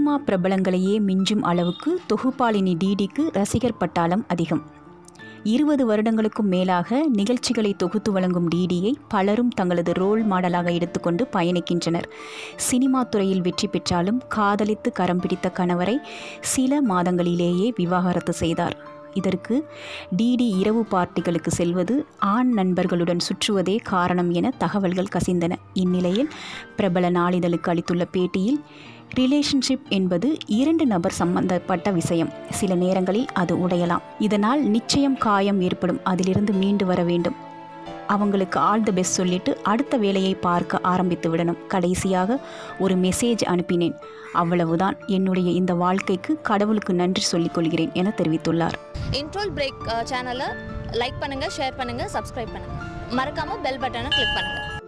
cinema பிரபலங்களையே மிஞ்சும் அளவுக்கு தொகுப்பாளினி டிடிக்கு ரசிகர் பட்டாளம் அதிகம் இருபது வருடங்களுக்கும் மேலாக நிகழ்ச்சிகளை தொகுத்து வழங்கும் டிடியை பலரும் தங்களது ரோல் மாடலாக எடுத்துக்கொண்டு பயணிக்கின்றனர் சினிமா துறையில் வெற்றி பெற்றாலும் காதலித்து கரம் பிடித்த கணவரை சில மாதங்களிலேயே விவாகரத்து செய்தார் இதற்கு டிடி இரவு பார்ட்டிகளுக்கு செல்வது ஆண் நண்பர்களுடன் சுற்றுவதே காரணம் என தகவல்கள் கசிந்தன இந்நிலையில் பிரபல நாளிதழுக்கு அளித்துள்ள பேட்டியில் ரிலேஷன்ஷிப் என்பது இரண்டு நபர் சம்பந்தப்பட்ட விஷயம் சில நேரங்களில் அது உடையலாம் இதனால் நிச்சயம் காயம் ஏற்படும் அதிலிருந்து மீண்டு வர வேண்டும் அவங்களுக்கு ஆல் தி பெஸ்ட் சொல்லிட்டு அடுத்த வேலையை பார்க்க ஆரம்பித்து விடணும் கடைசியாக ஒரு மெசேஜ் அனுப்பினேன் அவ்வளவுதான் என்னுடைய இந்த வாழ்க்கைக்கு கடவுளுக்கு நன்றி சொல்லிக் கொள்கிறேன் என தெரிவித்துள்ளார் இன்ட்ரோல் பிரேக் சேனலை லைக் பண்ணுங்கள் ஷேர் பண்ணுங்கள் சப்ஸ்கிரைப் பண்ணுங்கள் மறக்காமல் பெல் பட்டனை கிளிக் பண்ணுங்கள்